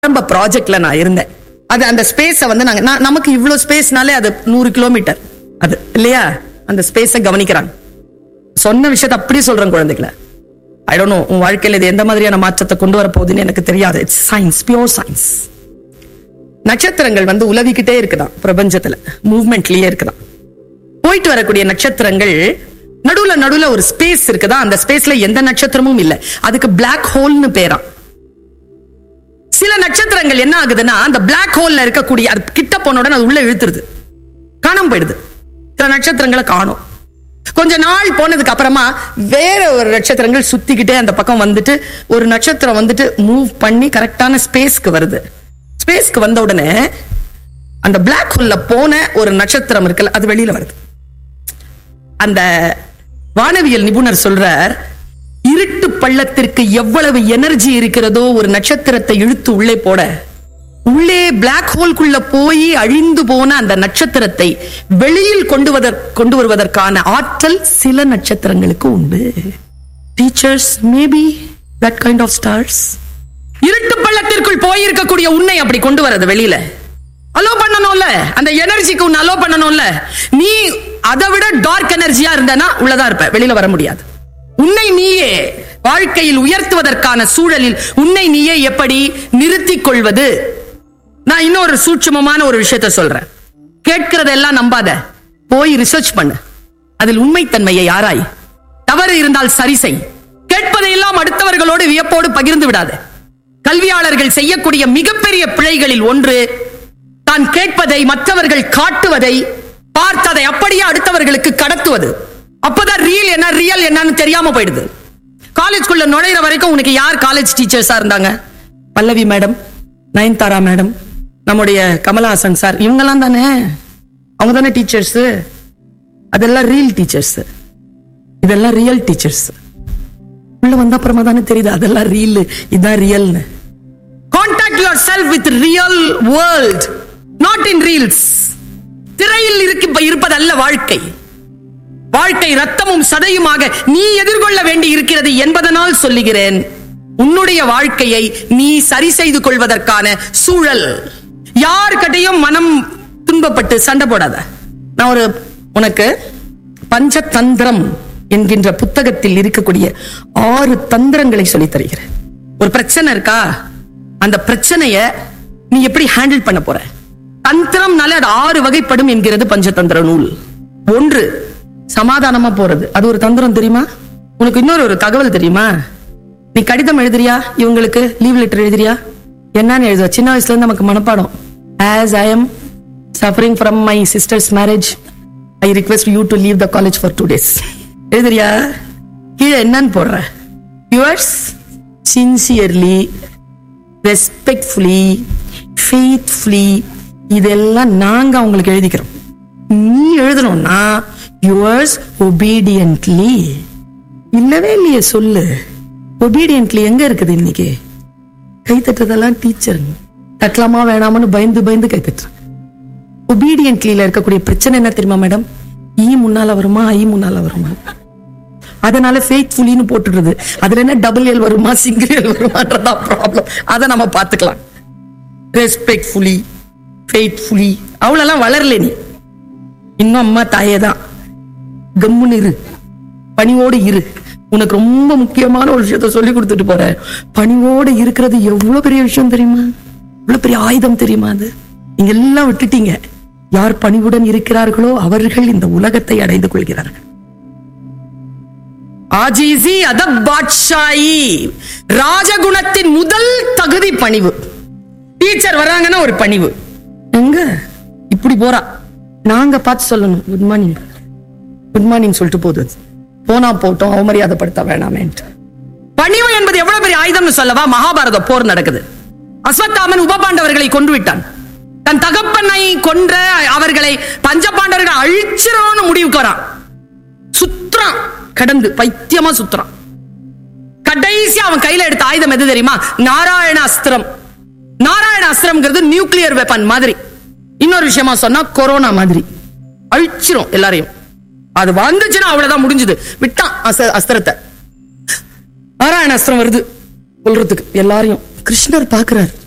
ஆரம்ப ப்ராஜெக்ட்ல நான் இருந்தேன் அது அந்த ஸ்பேஸை வந்து நாங்க நான் நமக்கு இவ்ளோ ஸ்பேஸ்னாலே அது நூறு கிலோமீட்டர் அது இல்லையா அந்த ஸ்பேஸை கவனிக்கிறாங்க சொன்ன விஷயத்தை அப்படியே சொல்றேன் குழந்தைகளை ஐ டோன்ட் நோ உன் வாழ்க்கையில இது எந்த மாதிரியான மாற்றத்தை கொண்டு வர போகுதுன்னு எனக்கு தெரியாது இட்ஸ் சயின்ஸ் பியோர் சயின்ஸ் நட்சத்திரங்கள் வந்து உலவிக்கிட்டே இருக்குதாம் பிரபஞ்சத்துல மூவ்மெண்ட்லயே இருக்குதாம் போயிட்டு வரக்கூடிய நட்சத்திரங்கள் நடுவுல நடுவுல ஒரு ஸ்பேஸ் இருக்குதா அந்த ஸ்பேஸ்ல எந்த நட்சத்திரமும் இல்ல அதுக்கு Black ஹோல்னு பேரா சில நட்சத்திரங்கள் என்ன ஆகுதுன்னா அந்த Black ஹோல்ல இருக்கக்கூடிய அது கிட்ட போன உடனே அது உள்ள இழுத்துருது காணாம போயிடுது சில நட்சத்திரங்களை காணும் கொஞ்ச நாள் போனதுக்கு அப்புறமா வேற ஒரு நட்சத்திரங்கள் சுத்திக்கிட்டே அந்த பக்கம் வந்துட்டு ஒரு நட்சத்திரம் வந்துட்டு மூவ் பண்ணி கரெக்டான ஸ்பேஸ்க்கு வருது ஸ்பேஸ்க்கு வந்த உடனே அந்த Black ஹோல்ல போன ஒரு நட்சத்திரம் இருக்குல்ல அது வெளியில வருது அந்த வானவியல் நிபுணர் சொல்றார் இருட்டு பள்ளத்திற்கு எவ்வளவு எனர்ஜி இருக்கிறதோ ஒரு நட்சத்திரத்தை இழுத்து உள்ளே போட உள்ளே பிளாக் ஹோல்குள்ள போய் அழிந்து போன அந்த நட்சத்திரத்தை வெளியில் கொண்டு வதற்- கொண்டு வருவதற்கான ஆற்றல் சில நட்சத்திரங்களுக்கு உண்டு teachers maybe that kind of stars இருட்டு பள்ளத்திற்குள் போயிருக்கக்கூடிய உன்னை அப்படி கொண்டு வரது வெளியில அலோ பண்ணணும்ல அந்த எனர்ஜிக்கு உன்னை அலோ பண்ணணும்ல நீ அதை விட டார்க் எனர்ஜியா இருந்தனா உள்ளதா இருப்ப வெளியில வர முடியாது உன்னை நீயே வாழ்க்கையில் உயர்த்துவதற்கான சூழலில் உன்னை நீயே எப்படி நிறுத்திக் கொள்வது நான் இன்னொரு சூட்சுமமான ஒரு விஷயத்த சொல்றேன் கேட்கிறதெல்லாம் நம்பாத போய் ரிசர்ச் பண்ணு அதில் உண்மைத்தன்மையை ஆராய் தவறு இருந்தால் சரி செய் கேட்பதையெல்லாம் அடுத்தவர்களோடு வியப்போடு பகிர்ந்து விடாத கல்வியாளர்கள் செய்யக்கூடிய மிகப்பெரிய பிழைகளில் ஒன்று தான் கேட்பதை மற்றவர்கள் காட்டுவதை பார்த்ததை அப்படியே அடுத்தவர்களுக்கு கடத்துவது அப்பதான் ரியல் என்ன ரியல் என்னன்னு தெரியாம போயிடுது காலேஜ்குள்ள நுழையிற வரைக்கும் உனக்கு யார் காலேஜ் டீச்சர்ஸா இருந்தாங்க பல்லவி மேடம் நயன்தாரா மேடம் நம்முடைய கமலஹாசன் சார் இவங்கெல்லாம் தானே அவங்க தானே டீச்சர்ஸ் அதெல்லாம் ரியல் டீச்சர்ஸ் இதெல்லாம் ரியல் டீச்சர்ஸ் உள்ள வந்த அப்புறமா தானே தெரியுது அதெல்லாம் ரீல் இதான் ரியல்னு contact yourself with real world not in reels திரையில் இருக்கு இருப்பதல்ல வாழ்க்கை வாழ்க்கை ரத்தமும் சதையுமாக நீ எதிர்கொள்ள வேண்டி இருக்கிறது என்பதனால் சொல்லுகிறேன் உன்னுடைய வாழ்க்கையை நீ சரி செய்து கொள்வதற்கான சூழல் யார்கிட்டையும் மனம் துன்பப்பட்டு சண்டை போடாத நான் ஒரு உனக்கு பஞ்சதந்திரம் என்கின்ற புத்தகத்தில் இருக்கக்கூடிய ஆறு தந்திரங்களை சொல்லித் தருகிறேன் ஒரு பிரச்சனை இருக்கா அந்த பிரச்சனைய நீ எப்படி ஹேண்டில் பண்ண போற தந்திரம்னால அது ஆறு வகைப்படும் என்கிறது பஞ்சதந்திர நூல் ஒன்று சமாதானமா போறது அது ஒரு தந்திரம் தெரியுமா உனக்கு இன்னொரு ஒரு தகவல் தெரியுமா நீ கடிதம் எழுதுறியா இவங்களுக்கு லீவ் லெட்டர் எழுதுறியா என்னன்னு எழுதுவ சின்ன வயசுல இருந்து நமக்கு மனப்பாடம் as I am suffering from my sister's marriage I request you to leave the college for two days எழுதுறியா கீழே என்னன்னு போடுற யுவர்ஸ் சின்சியர்லி ரெஸ்பெக்ட்ஃபுல்லி ஃபெய்த்ஃபுல்லி இதெல்லாம் நாங்க அவங்களுக்கு எழுதிக்கிறோம் நீ எழுதணும்னா யுவர்ஸ் ஒபீடியன்ட்லி இல்லவே இல்லையே சொல்லு ஒபீடியன்ட்லி எங்க இருக்குது இன்னைக்கு கை தட்டுறதெல்லாம் டீச்சர் தட்டலாமா வேணாமான்னு பயந்து பயந்து கை தட்டுறாங்க ஒபீடியன்ட்லில இருக்கக்கூடிய பிரச்சனை என்ன தெரியுமா மேடம் ஈ முன்னால வருமா ஐ முன்னால வருமா அதனால ஃபேத்ஃபுல்லின்னு போட்டுடுறது அதுல என்ன டபுள் எல் வருமா சிங்கிள் எல் வருமான்றதா ப்ராப்ளம் அதை நம்ம பார்த்துக்கலாம் ரெஸ்பெக்ட்ஃபுல்லி ஃபெய்த்ஃபுல்லி அவ்வளோலாம் வளரல நீ இன்னும் அம்மா தாயே தான் கம்முன்னு இரு பணிவோடு இரு உனக்கு ரொம்ப முக்கியமான ஒரு விஷயத்த சொல்லி கொடுத்துட்டு போற பணிவோடு இருக்கிறது எவ்வளவு பெரிய விஷயம் தெரியுமா எவ்வளவு பெரிய ஆயுதம் தெரியுமா அது நீங்க எல்லாம் விட்டுட்டீங்க யார் பணிவுடன் இருக்கிறார்களோ அவர்கள் இந்த உலகத்தை அடைந்து கொள்கிறார்கள் ஆஜிசி அதப் பாட்ஷாயி ராஜகுணத்தின் முதல் தகுதி பணிவு டீச்சர் வராங்கன்னா ஒரு பணிவு எங்க இப்படி போறா நாங்க பார்த்து சொல்லணும் குட் மார்னிங் குட் மார்னிங் சொல்லிட்டு போகுது அது. போனா போட்டோம் அவமரியாதைப்படுத்த வேணாமேன்ட்டு பணிவு என்பது எவ்வளவு பெரிய ஆயுதம்னு சொல்லவா மகாபாரத போர் நடக்குது அஸ்வத்தாமன் உபபாண்டவர்களை கொன்று விட்டான் தன் தகப்பனை கொன்ற அவர்களை பஞ்சபாண்டவர்கள் அழிச்சிரோன்னு முடிவுக்கு வரான் சுத்துறான் கடந்து பைத்தியமா சுத்துறான் கடைசி அவன் கையில எடுத்த ஆயுதம் எது தெரியுமா நாராயண அஸ்திரம் நாராயண அஸ்திரம்ங்கிறது நியூக்ளியர் வெப்பன் மாதிரி இன்னொரு விஷயமா சொன்னா கொரோனா மாதிரி அழிச்சிரும் எல்லாரையும் அது வந்துச்சுன்னா அவ்வளவுதான் முடிஞ்சது விட்டான் அஸ்த- அஸ்திரத்தை நாராயண அஸ்திரம் வருது கொல்றதுக்கு எல்லாரையும் கிருஷ்ணர் பாக்குறாரு